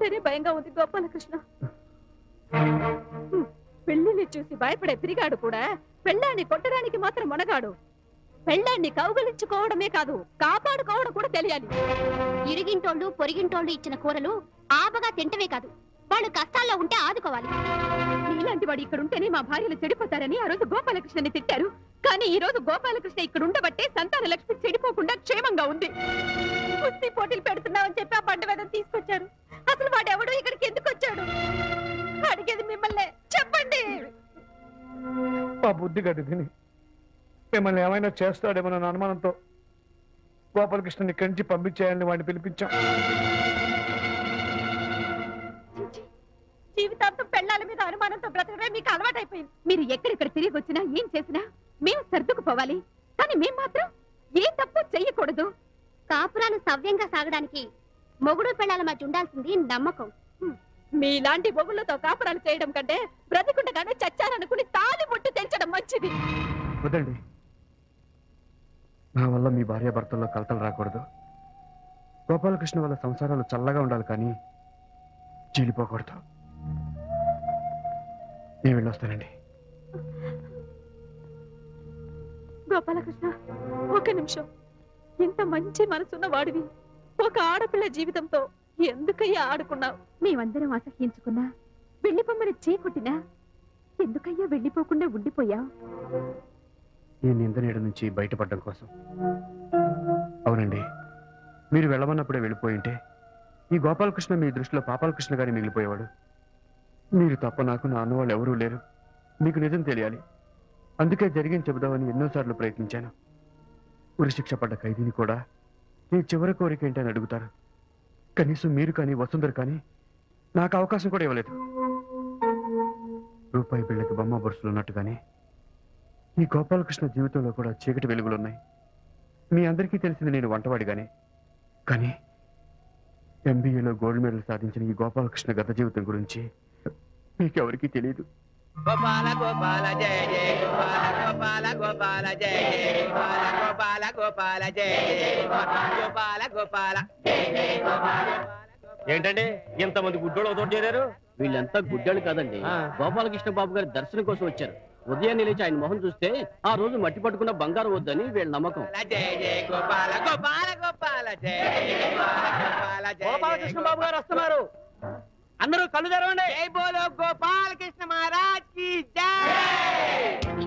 అంటేనే భయంగా ఉంది గోపాలకృష్ణ హ్మ్. పెళ్లిని చూసి భయపడే పిరిగాడు కూడా పెళ్ళాన్ని కొట్టడానికి మాత్రం మునగాడు పెళ్ళాన్ని కౌగలించుకోవడమే కాదు కాపాడుకోవడం కూడా తెలియాలి ఇరిగింటోళ్ళు పొరిగింటోళ్ళు ఇచ్చిన కూరలు ఆబగా తింటమే కాదు వాళ్ళు కష్టాల్లో ఉంటే ఆదుకోవాలి ఇలాంటి వాడు ఇక్కడ ఉంటేనే మా భార్యలు చెడిపోతారని ఆ రోజు గోపాలకృష్ణని తిట్టారు కానీ ఈ రోజు గోపాలకృష్ణ ఇక్కడ ఉండబట్టే సంతాన లక్ష్మి చెడిపోకుండా క్షేమంగా ఉంది కుస్తీ పోటీలు పెడుతున్నామని చెప్పి ఆ బండ వేదం తీసుకొచ్చారు అసలు వాడెవడు ఇక్కడికి ఎందుకు వచ్చాడు అడిగేది మిమ్మల్ని చెప్పండి మా బుద్ధి గడ్డి తిని మిమ్మల్ని ఏమైనా చేస్తాడేమన్న అనుమానంతో గోపాలకృష్ణని ఇక్కడి నుంచి పంపించేయాలని వాడిని పిలిపించాం చిచి, జీవితాంతం పెళ్ళాల మీద అనుమానంతో బ్రతకడమే మీకు అలవాటైపోయింది మీరు ఎక్కడెక్కడ తిరిగి వచ్చినా ఏం చేసినా మేము సర్దుకుపోవాలి కానీ మేం మాత్రం ఏ తప్పు చెయ్యకూడదు కాపురాలు సవ్యంగా సాగడానికి మొగుడు పెళ్ళాల మధ్య ఉండాల్సింది నమ్మకం మీలాంటి బొగులతో కాపురాలు చేయడం కంటే బ్రతికుండగానే చచ్చారనుకుని తాలి బొట్టు తెంచడం మంచిది వదండి నా వల్ల మీ భార్య భర్తల్లో కలతలు రాకూడదు గోపాలకృష్ణ వల్ల సంసారాలు చల్లగా ఉండాలి కానీ చీలిపోకూడదు నేను వెళ్ళొస్తానండి గోపాలకృష్ణ ఒక నిమిషం ఇంత మంచి మనసున్న వాడివి ఒక ఆడపిల్ల జీవితంతో ఎందుకయ్యా ఆడుకున్నావు మేమందరం అసహ్యించుకున్నా వెళ్ళిపోమ్మని చేకొట్టినా ఎందుకయ్యా వెళ్ళిపోకుండా ఉండిపోయావు ఈ నింద నీడ నుంచి బయటపడడం కోసం అవునండి మీరు వెళ్ళమన్నప్పుడే వెళ్ళిపోయి ఉంటే ఈ గోపాలకృష్ణ మీ దృష్టిలో పాపాలకృష్ణ గారి మిగిలిపోయేవాడు మీరు తప్ప నాకు నా అన్నవాళ్ళు ఎవరూ లేరు మీకు నిజం తెలియాలి అందుకే జరిగింది చెబుదామని ఎన్నోసార్లు ప్రయత్నించాను ఉరిశిక్ష పడ్డ ఖైదీని కూడా నీ చివరి కోరిక ఏంటని అడుగుతారు కనీసం మీరు కానీ వసుంధర కానీ నాకు అవకాశం కూడా ఇవ్వలేదు రూపాయి బిళ్ళకి బొమ్మ బొరుసులు ఉన్నట్టుగానే ఈ గోపాలకృష్ణ జీవితంలో కూడా చీకటి వెలుగులున్నాయి మీ అందరికీ తెలిసింది నేను వంటవాడిగానే కానీ ఎంబీఏలో గోల్డ్ మెడల్ సాధించిన ఈ గోపాలకృష్ణ గత జీవితం గురించి మీకెవరికీ తెలియదు గోపాల గోపాల జయ జయ గోపాల గోపాల గోపాల జయ జయ గోపాల గోపాల గోపాల జయ జయ గోపాల గోపాల ఏంటండి ఇంతమంది గుడ్డోళ్ళు తోటి చేరారు వీళ్ళంతా గుడ్డోళ్ళు కాదండి గోపాలకృష్ణ బాబు గారి దర్శనం కోసం వచ్చారు ఉదయాన్నే లేచి ఆయన మొహం చూస్తే ఆ రోజు మట్టి పట్టుకున్న బంగారం వద్దని వీళ్ళ నమ్మకం జయ జయ గోపాల గోపాల గోపాల జయ జయ గోపాల జయ గోపాలకృష్ణ బాబు గారు వస్తున్నారు అందరూ కళ్ళు తెరవండి జై బోలో గోపాల కృష్ణ మహారాజ్ కి జై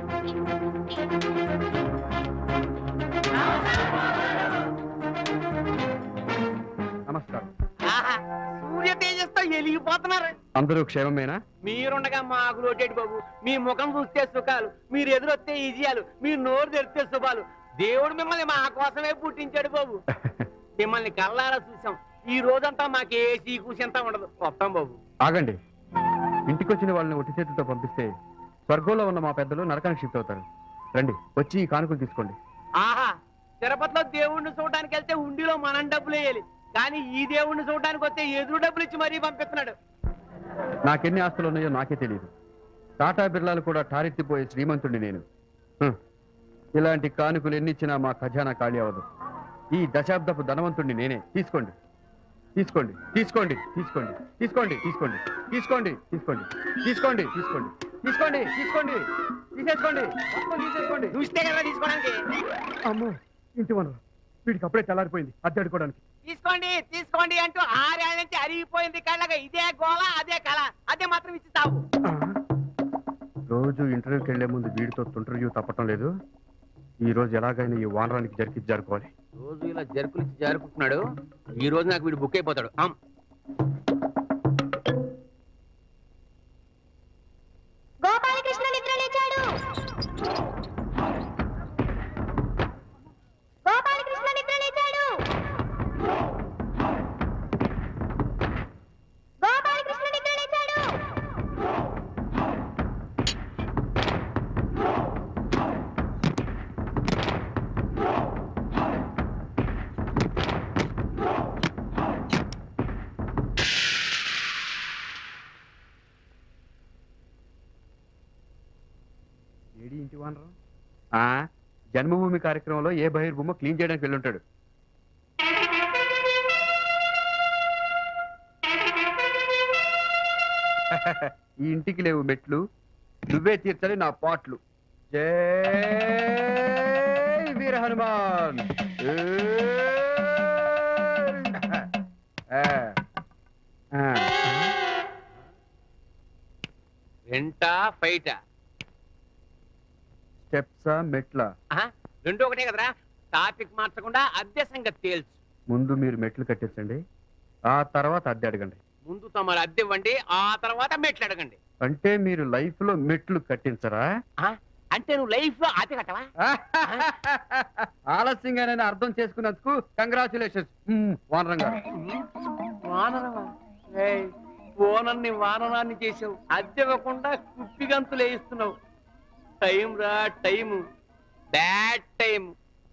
నమస్కారం ఆహా, సూర్య తేజస్తో ఎలిగిపోతున్నారు అందరూ క్షేమమేనా మీరుండగా మాకు లోటేటి బాబు మీ ముఖం చూస్తే సుఖాలు మీరు ఎదురొస్తే ఈజీయాలు మీరు నోరు తెరిస్తే శుభాలు దేవుడు మిమ్మల్ని మా కోసమే పుట్టించాడు బాబు మిమ్మల్ని కళ్ళారా చూసాం ఈ రోజంతా మాకు ఏ సీకూసంతా ఉండదు వస్తాం బాబు ఆగండి ఇంటికొచ్చిన వాళ్ళని ఒట్టి చేతితో పంపిస్తే స్వర్గంలో ఉన్న మా పెద్దలు నరకానికి షిఫ్ట్ అవుతారు రండి వచ్చి ఈ కానుకలు తీసుకోండి ఆహా తిరుపతిలో దేవుణ్ణి చూడడానికి వెళ్తే ఉండిలో మనం డబ్బులు వేయాలి కానీ ఈ దేవుణ్ణి చూడడానికి వస్తే ఎదురు డబ్బులు ఇచ్చి మరీ పంపిస్తున్నాడు నాకెన్ని ఆస్తులు ఉన్నాయో నాకే తెలియదు టాటా బిర్లాలు కూడా ఠారెత్తిపోయే శ్రీమంతుడిని నేను హ్మ్. ఇలాంటి కానుకలు ఎన్నిచ్చినా మా ఖజానా ఖాళీ అవ్వదు ఈ దశాబ్దపు ధనవంతుడిని నేనే తీసుకోండి తీసుకోండి తీసుకోండి తీసుకోండి తీసుకోండి తీసుకోండి తీసుకోండి తీసుకోండి తీసుకోండి తీసుకోండి తీసుకోండి తీసుకోండి తీసేసుకోండి మొత్తం తీసేసుకోండి చూస్తే కదా తీసుకోవడానికి అమ్మో ఇంటి వనరు వీడికి అప్పుడే తెల్లారిపోయింది అద్దె అడుకోవడానికి తీసుకోండి తీసుకోండి అంటూ ఆరేళ్ళ నుంచి అరిగిపోయింది కళ్ళగా ఇదే గోళ అదే కళ అదే మాత్రం ఇచ్చి తావు రోజు ఇంటర్వ్యూకి వెళ్లే ముందు వీడితో ఇంటర్వ్యూ తప్పటం లేదు ఈ రోజు ఎలాగైనా ఈ వానరానికి జరిగి జరుపుకోవాలి రోజు ఇలా జరుపులు ఇచ్చి జరుపుకుంటున్నాడు ఈ రోజు నాకు వీడు బుక్ అయిపోతాడు ఆమ్. గోపాలకృష్ణ నిద్ర లేచాడు గోపాలకృష్ణ నిద్ర లేచాడు గోపాలకృష్ణ నిద్ర లేచాడు ఏడి ఇంటి వానరం ఆ జన్మభూమి కార్యక్రమంలో ఏ బహిర్భూమో క్లీన్ చేయడానికి వెళ్ళుంటాడు ఈ ఇంటికి లేవు మెట్లు నువ్వే తీర్చాలి నా పాట్లు జై వీర హనుమాన్ ఆ, ఆ. రెంటా ఫైటా స్టెప్సా మెట్లా ఆహా, రెండు ఒకటే కదరా టాపిక్ మార్చకుండా అద్దె సంగతి తేల్చు ముందు మీరు మెట్లు కట్టించండి ఆ తర్వాత అద్దె అడగండి ముందు తమరు అద్దె ఇవ్వండి ఆ తర్వాత మెట్లు అడగండి అంటే మీరు లైఫ్ లో మెట్లు కట్టించరా ఆ, అంటే నువ్వు లైఫ్ లో అద్దె కట్టవా ఆలస్యంగానైనా అర్థం చేసుకున్నందుకు కంగ్రాచులేషన్స్ వానరం గారు వానరమా ఏయ్, ఓనర్ని వానరాన్ని చేసావు అద్దె ఇవ్వకుండా కుప్పిగంతులు వేయిస్తున్నావు టైం రా టైం బ్యాడ్ టైం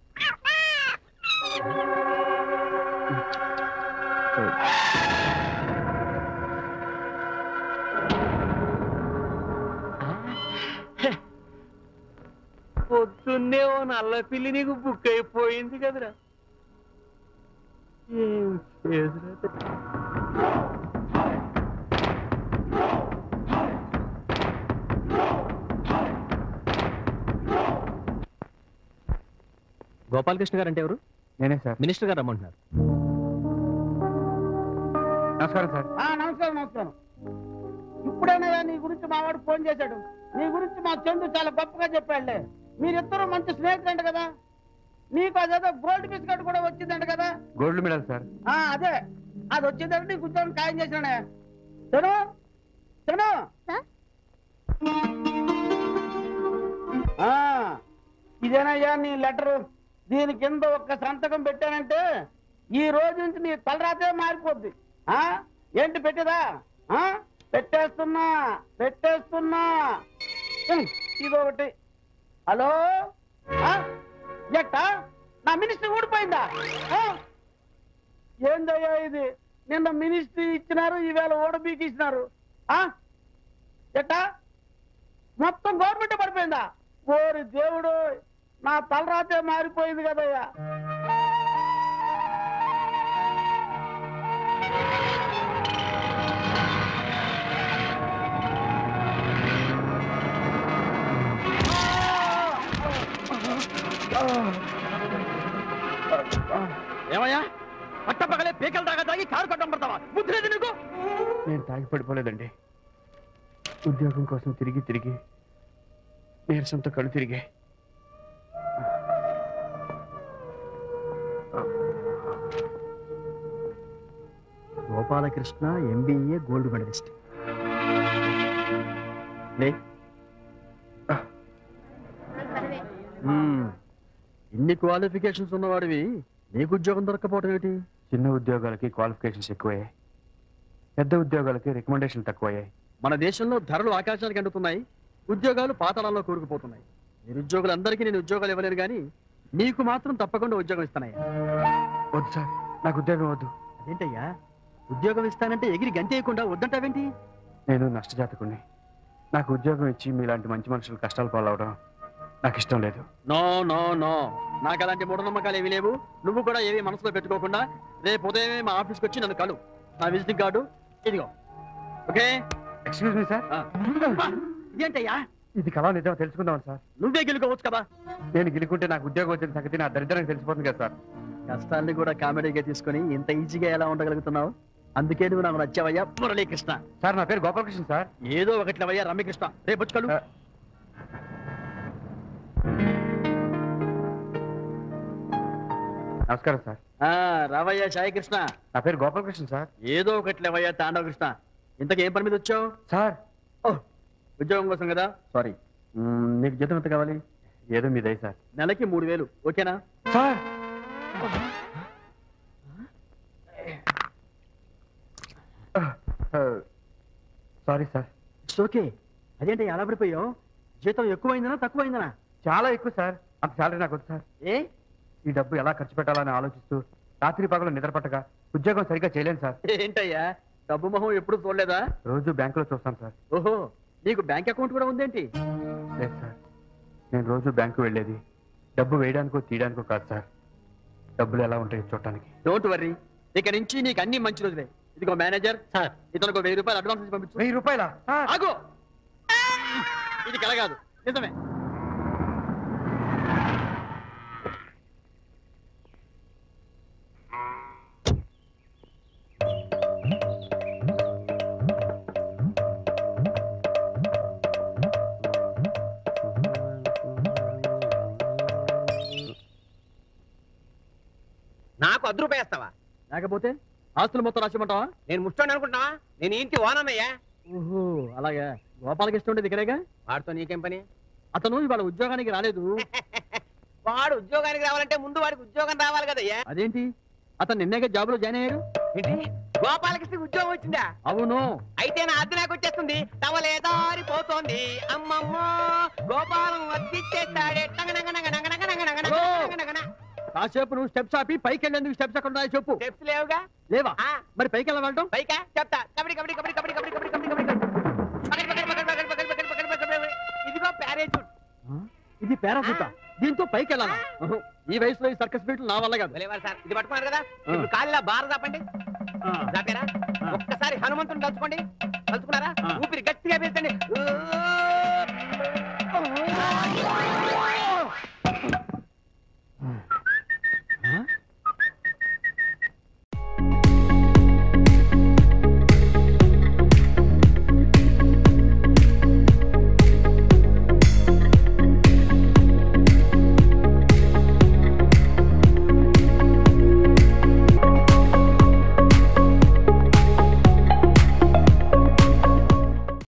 పొద్దున్నే ఓ నల్ల పిల్లి నీకు బుక్ అయిపోయింది కదరా ఏం చేదురా గోపాలకృష్ణ గారు అంటే ఎవరు నేనే సార్ మినిస్టర్ గారు రమ్మంటున్నారు నమస్కారం సార్ ఆ నమస్కారం నమస్కారం ఇప్పుడేనయ్యా నీ గురించి మా వాడు ఫోన్ చేశాడు నీ గురించి మా చందు చాలా గొప్పగా చెప్పాడులే మీరిద్దరూ మంచి స్నేహితులంట కదా నీకు అదేదో గోల్డ్ బిస్కెట్ కూడా వచ్చిందంట కదా గోల్డ్ మెడల్ సార్ ఆ అదే అది వచ్చిందంటే నీకు ఉద్యోగం ఖాయం చేసినానే తను తను సార్? ఆ ఇదేనయ్యా నీ లెటరు దీని కింద ఒక్క సంతకం పెట్టానంటే ఈ రోజు నుంచి నీ తలరాతే మారిపోద్ది ఆ ఏంటి పెట్టేదా ఆ పెట్టేస్తున్నా పెట్టేస్తున్నా ఉమ్, ఇదొకటి హలో ఆ? ఎట్టా నా మినిస్టర్ ఊడిపోయిందా ఆ? ఏందయ్యా ఇది నిన్న మినిస్ట్రీ ఇచ్చినారు ఈవేళ ఓడబీకి ఇచ్చినారు ఆ ఎట్టా మొత్తం గవర్నమెంట్ పడిపోయిందా ఓరి దేవుడు నా తలరాతే మారిపోయింది కదయ్యా ఏమయ్యా పట్టపగలే పీకల దాకా తాగి కారు కొట్టం పడతావా బుద్ధి లేదు నీకు నేను తాగి పడిపోలేదండి ఉద్యోగం కోసం తిరిగి తిరిగి నీరసంతో కళ్ళు తిరిగాయి గోపాలకృష్ణ ఎంబీఏ గోల్డ్ మెడలిస్ట్ లే మ్మ్. ఇన్ని క్వాలిఫికేషన్స్ ఉన్నవాడివి నీకు ఉద్యోగం దొరకపోవడం ఏంటి చిన్న ఉద్యోగాలకి క్వాలిఫికేషన్స్ ఎక్కువయ్యాయి పెద్ద ఉద్యోగాలకి రికమెండేషన్ తక్కువయ్యాయి మన దేశంలో ధరలు ఆకాశానికి అంటున్నాయి ఉద్యోగాలు పాతాళంలో కూరుకుపోతున్నాయి నిరుద్యోగులందరికీ నేను ఉద్యోగాలు ఇవ్వలేను కానీ నీకు మాత్రం తప్పకుండా ఉద్యోగం ఇస్తానయ్యా వద్దు సార్ నాకు ఉద్యోగం వద్దు అదేంటయ్యా ఉద్యోగం ఇస్తానంటే ఎగిరి గంతేయకుండా వద్దంటావేంటి నేను నష్టజాతకుణ్ణి నాకు ఉద్యోగం ఇచ్చి మీలాంటి మంచి మనుషులు కష్టాలు పాలవడం నాకు ఇష్టం లేదు నో నో నో నాకు అలాంటి మూఢనమ్మకాలు ఏమీ లేవు నువ్వు కూడా ఏమీ మనసులో పెట్టుకోకుండా రేపు ఉదయమే మా ఆఫీస్కి వచ్చి నన్ను కలు నా విజిటింగ్ కార్డు ఇదిగో ఓకే ఎక్స్క్యూజ్ మీ సార్ ఇదేంటయ్యా ఇది కళ నిజమో తెలుసుకుందాం సార్ నువ్వే గెలుకోవచ్చు కదా నేను గెలుకుంటే నాకు ఉద్యోగం వచ్చిన సంగతి నా దరిద్రానికి తెలిసిపోతుంది కదా సార్ కష్టాన్ని కూడా కామెడీగా తీసుకొని ఇంత ఈజీగా ఎలా ఉండగలుగుతున్నావు అందుకే నువ్వు నాకు నచ్చావయ్యా మురళీకృష్ణ సార్ నా పేరు గోపాలకృష్ణ సార్ ఏదో ఒకట్లవయ్యా రమ్యకృష్ణ రేపు వచ్చి కలు ఆ. నమస్కారం సార్ ఆ, రావయ్యా సాయికృష్ణ నా పేరు గోపాలకృష్ణ సార్ ఏదో ఒకట్లేవయ్యా తాండవ కృష్ణ ఇంతకు ఏం పని మీద వచ్చావు సార్ ఓ ఉద్యోగం కోసం కదా సారీ మ్మ్, నీకు జీతం ఎంత కావాలి ఏదో మీ దయ సార్ నెలకి మూడు వేలు ఓకేనా sir sorry sir it's okay అదేంటి ఎలా పడిపోయావు జీతం ఎక్కువైందనా తక్కువైందనా చాలా ఎక్కువ సార్ అంత శాలరీ నాకు వద్దు సార్ ఏ ఈ డబ్బు ఎలా ఖర్చు పెట్టాలని ఆలోచిస్తూ రాత్రి పగలు నిద్ర పట్టక ఉద్యోగం సరిగ్గా చేయలేను సార్ ఏంటయ్యా డబ్బు మొహం ఎప్పుడు చూడలేదా రోజు బ్యాంకులో చూస్తాను సార్ ఓహో నీకు బ్యాంక్ అకౌంట్ కూడా ఉందేంటి లేదు సార్ నేను రోజు బ్యాంకు వెళ్ళేది డబ్బు వేయడానికో తీయడానికో కాదు సార్ డబ్బులు ఎలా ఉంటాయో చూడటానికి డోంట్ వర్రీ ఇక నుంచి నీకు అన్ని మంచి రోజులే ఇదిగో మేనేజర్ సార్ ఇతనికి వెయ్యి రూపాయలు అడ్వాన్స్ ఇచ్చి పంపించు వెయ్యి రూపాయల ఆగు ఇది కల కాదు నిజమే నాకు అర్ధ రూపాయి వేస్తావా లేకపోతే ఆస్తులు మొత్తం రాసిమంటావా నేను ముష్టోని అనుకుంటున్నావా నేను ఈ ఇంటి ఓనన్నయ్యా ఓహో అలాగే గోపాలకి ఇష్టం ఉండేది ఇక్కడేగా వాడితో నీకేం పని అతను ఇవాళ ఉద్యోగానికి రాలేదు వాడు ఉద్యోగానికి రావాలంటే ముందు వాడికి ఉద్యోగం రావాలి కదయ్యా అదేంటి అతను నిన్నేగా జాబ్ లో జాయిన్ అయ్యాడు ఏంటి గోపాలకృష్ణ ఉద్యోగం వచ్చిందా అవును అయితే నా అద్దె నాకు వచ్చేస్తుంది తవలేదారిపోతోంది అమ్మమ్మ గోపాలం అద్దిచ్చేస్తాడే హలో. కాసేపు నువ్వు స్టెప్స్ ఆపి పైకి వెళ్ళేందుకు స్టెప్స్ ఎక్కడ ఉన్నాయో చెప్పు స్టెప్స్ లేవుగా లేవా ఆ, మరి పైకి వెళ్ళడం పైకా చెప్తా కబడ్డీ కబడ్డీ కబడ్డీ కబడ్డీ కబడ్డీ కబడ్డీ కబడ్డీ కబడ్డీ పకడి, పకడి, పకడి, పకడి, పకడి, పకడి, పకడి, పకడి, పకడి. ఇదిగో ప్యారేచూట్ ఇది పారాసూట దీంతో పైకి వెళ్ళాలా ఓహో, ఈ వయసులో ఈ సర్కస్ బీట్లు నా వల్ల కాదు భలేవారు సార్ ఇది పట్టుకున్నారు కదా ఇప్పుడు కాలిలా బార దాపండి దాపారా ఒక్కసారి హనుమంతుని తలుచుకోండి తలుచుకున్నారా ఆ. ఊపిరి గట్టిగా పీల్చండి